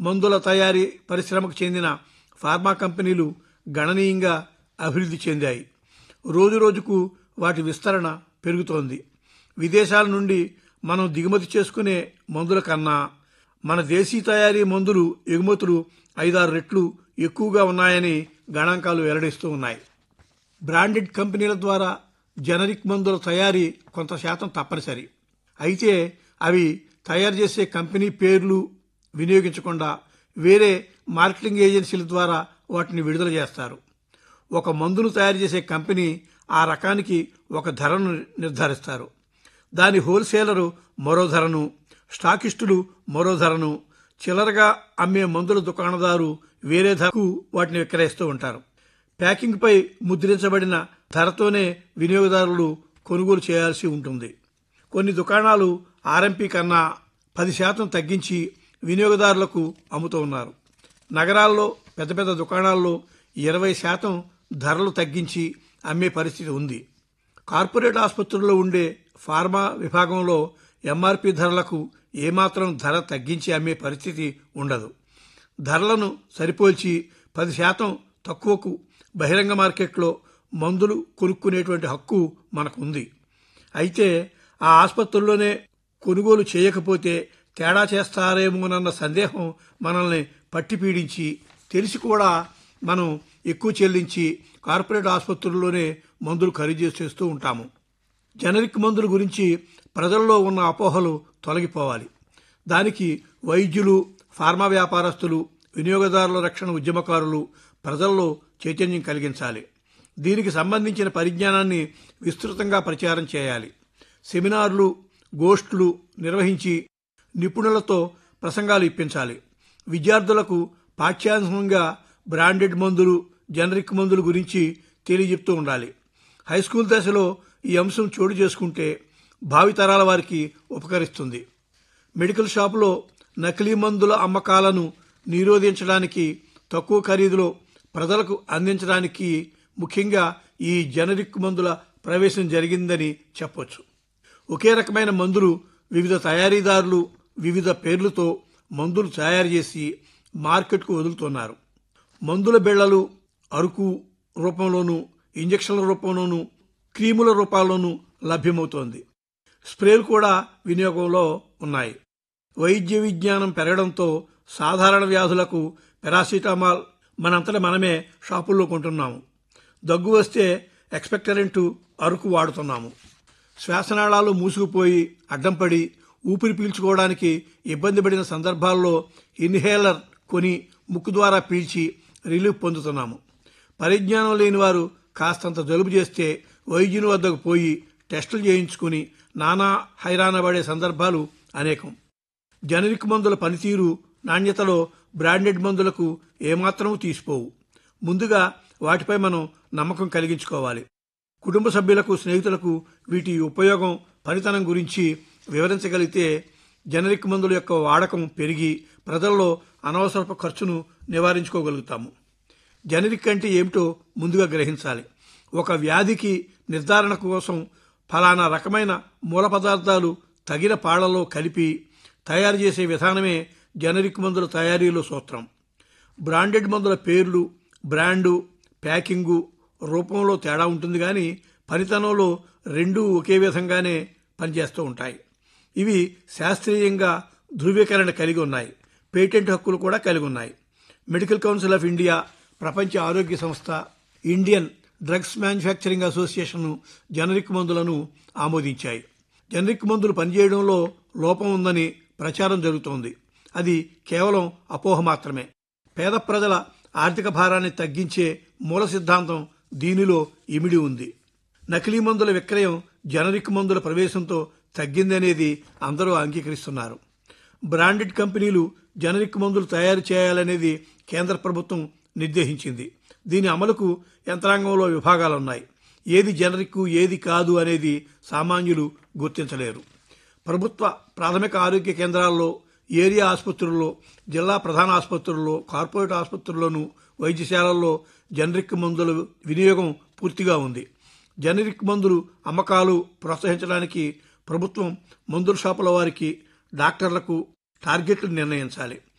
మందుల తయారీ పరిశ్రమకు చెందిన ఫార్మా కంపెనీలు గణనీయంగా అభివృద్ధి చెందాయి రోజురోజుకు వాటి విస్తరణ పెరుగుతోంది విదేశాల నుండి మనం దిగుమతి చేసుకునే మందుల కన్నా మన దేశీ తయారీ మందులు ఎగుమతులు ఐదారు రెట్లు ఎక్కువగా ఉన్నాయని గణాంకాలు వెల్లడిస్తూ ఉన్నాయి బ్రాండెడ్ కంపెనీల ద్వారా జనరిక్ మందుల తయారీ కొంత శాతం తప్పనిసరి అయితే అవి తయారు చేసే కంపెనీ పేర్లు వినియోగించకుండా వేరే మార్కెటింగ్ ఏజెన్సీల ద్వారా వాటిని విడుదల చేస్తారు ఒక మందును తయారు చేసే కంపెనీ ఆ రకానికి ఒక ధరను నిర్ధారిస్తారు దాని హోల్సేలరు మరో ధరను స్టాకిస్టులు మరో ధరను చిల్లరగా అమ్మే మందుల దుకాణదారు వేరే ధరకు వాటిని విక్రయిస్తూ ఉంటారు ప్యాకింగ్పై ముద్రించబడిన ధరతోనే వినియోగదారులు కొనుగోలు చేయాల్సి ఉంటుంది కొన్ని దుకాణాలు ఆర్ఎంపీ కన్నా పది శాతం తగ్గించి వినియోగదారులకు అమ్ముతూ ఉన్నారు నగరాల్లో పెద్ద పెద్ద దుకాణాల్లో ఇరవై శాతం ధరలు తగ్గించి అమ్మే పరిస్థితి ఉంది కార్పొరేట్ ఆసుపత్రుల్లో ఉండే ఫార్మా విభాగంలో ఎంఆర్పి ధరలకు ఏమాత్రం ధర తగ్గించి అమ్మే పరిస్థితి ఉండదు ధరలను సరిపోల్చి పది శాతం తక్కువకు బహిరంగ మార్కెట్లో మందులు కొనుక్కునేటువంటి హక్కు మనకు ఉంది అయితే ఆ ఆసుపత్రుల్లోనే కొనుగోలు చేయకపోతే తేడా చేస్తారేమోనన్న సందేహం మనల్ని పట్టి పీడించి తెలిసి కూడా మనం ఎక్కువ చెల్లించి కార్పొరేట్ ఆసుపత్రుల్లోనే మందులు ఖరీదు చేస్తూ ఉంటాము జనరిక్ మందుల గురించి ప్రజల్లో ఉన్న అపోహలు తొలగిపోవాలి దానికి వైద్యులు ఫార్మా వ్యాపారస్తులు వినియోగదారుల రక్షణ ఉద్యమకారులు ప్రజల్లో చైతన్యం కలిగించాలి దీనికి సంబంధించిన పరిజ్ఞానాన్ని విస్తృతంగా ప్రచారం చేయాలి సెమినార్లు గోష్ఠులు నిర్వహించి నిపుణులతో ప్రసంగాలు ఇప్పించాలి విద్యార్థులకు పాఠ్యాంశంగా బ్రాండెడ్ మందులు జనరిక్ మందుల గురించి తెలియజెప్తూ ఉండాలి హై స్కూల్ దశలో ఈ అంశం చోటు చేసుకుంటే భావితరాల వారికి ఉపకరిస్తుంది మెడికల్ షాపులో నకిలీ మందుల అమ్మకాలను నిరోధించడానికి తక్కువ ఖరీదులో ప్రజలకు అందించడానికి ముఖ్యంగా ఈ జనరిక్ మందుల ప్రవేశం జరిగిందని చెప్పొచ్చు ఒకే రకమైన మందులు వివిధ తయారీదారులు వివిధ పేర్లతో మందులు తయారు చేసి మార్కెట్కు వదులుతున్నారు మందుల బిళ్లలు అరుకు రూపంలోనూ ఇంజక్షన్ల రూపంలోనూ క్రీముల రూపాల్లోనూ లభ్యమవుతోంది స్ప్రేలు కూడా వినియోగంలో ఉన్నాయి వైద్య విజ్ఞానం పెరగడంతో సాధారణ వ్యాధులకు పెరాసిటమాల్ మనంతట మనమే షాపుల్లో కొంటున్నాము దగ్గు వస్తే ఎక్స్పెక్టరెంట్ అరుకు వాడుతున్నాము శ్వాసనాళాలు మూసుకుపోయి అడ్డం పడి ఊపిరి పీల్చుకోవడానికి ఇబ్బంది పడిన సందర్భాల్లో ఇన్హేలర్ కొని ముక్కు ద్వారా పీల్చి రిలీఫ్ పొందుతున్నాము పరిజ్ఞానం లేని వారు కాస్తంత జలుబు చేస్తే వైద్యుని వద్దకు పోయి టెస్టులు చేయించుకుని నానా హైరాణ పడే సందర్భాలు అనేకం జనరిక్ మందుల పనితీరు నాణ్యతలో బ్రాండెడ్ మందులకు ఏమాత్రం తీసిపోవు ముందుగా వాటిపై మనం నమ్మకం కలిగించుకోవాలి కుటుంబ సభ్యులకు స్నేహితులకు వీటి ఉపయోగం పనితనం గురించి వివరించగలిగితే జనరిక్ మందుల యొక్క వాడకం పెరిగి ప్రజల్లో అనవసరపు ఖర్చును నివారించుకోగలుగుతాము జనరిక్ అంటే ఏమిటో ముందుగా గ్రహించాలి ఒక వ్యాధికి నిర్ధారణ కోసం ఫలానా రకమైన మూల పదార్థాలు తగిన పాళ్లలో కలిపి తయారు చేసే విధానమే జనరిక్ మందుల తయారీలో సూత్రం బ్రాండెడ్ మందుల పేర్లు బ్రాండు ప్యాకింగు రూపంలో తేడా ఉంటుంది కానీ పనితనంలో రెండూ ఒకే విధంగానే పనిచేస్తూ ఉంటాయి ఇవి శాస్త్రీయంగా ధృవీకరణ కలిగి ఉన్నాయి పేటెంట్ హక్కులు కూడా కలిగి ఉన్నాయి మెడికల్ కౌన్సిల్ ఆఫ్ ఇండియా ప్రపంచ ఆరోగ్య సంస్థ Indian drugs manufacturing association generic మందులను ఆమోదించాయి జనరిక్ మందులు పనిచేయడంలో లోపం ఉందని ప్రచారం జరుగుతోంది అది కేవలం అపోహ మాత్రమే పేద ప్రజల ఆర్థిక భారాన్ని తగ్గించే మూల సిద్ధాంతం దీనిలో ఇమిడి ఉంది నకిలీ మందుల విక్రయం జనరిక్ మందుల ప్రవేశంతో తగ్గిందనేది అందరూ అంగీకరిస్తున్నారు బ్రాండెడ్ కంపెనీలు జనరిక్ మందులు తయారు చేయాలనేది కేంద్ర ప్రభుత్వం నిర్దేశించింది దీని అమలుకు యంత్రాంగంలో విభాగాలున్నాయి ఏది జనరిక్ ఏది కాదు అనేది సామాన్యులు గుర్తించలేరు ప్రభుత్వ ప్రాథమిక ఆరోగ్య కేంద్రాల్లో ఏరియా ఆసుపత్రుల్లో జిల్లా ప్రధాన ఆసుపత్రుల్లో కార్పొరేట్ ఆసుపత్రుల్లోనూ వైద్యశాలల్లో జనరిక్ మందుల వినియోగం పూర్తిగా ఉంది జనరిక్ మందులు అమ్మకాలు ప్రోత్సహించడానికి ప్రభుత్వం మందుల షాపుల వారికి డాక్టర్లకు టార్గెట్లు నిర్ణయించాలి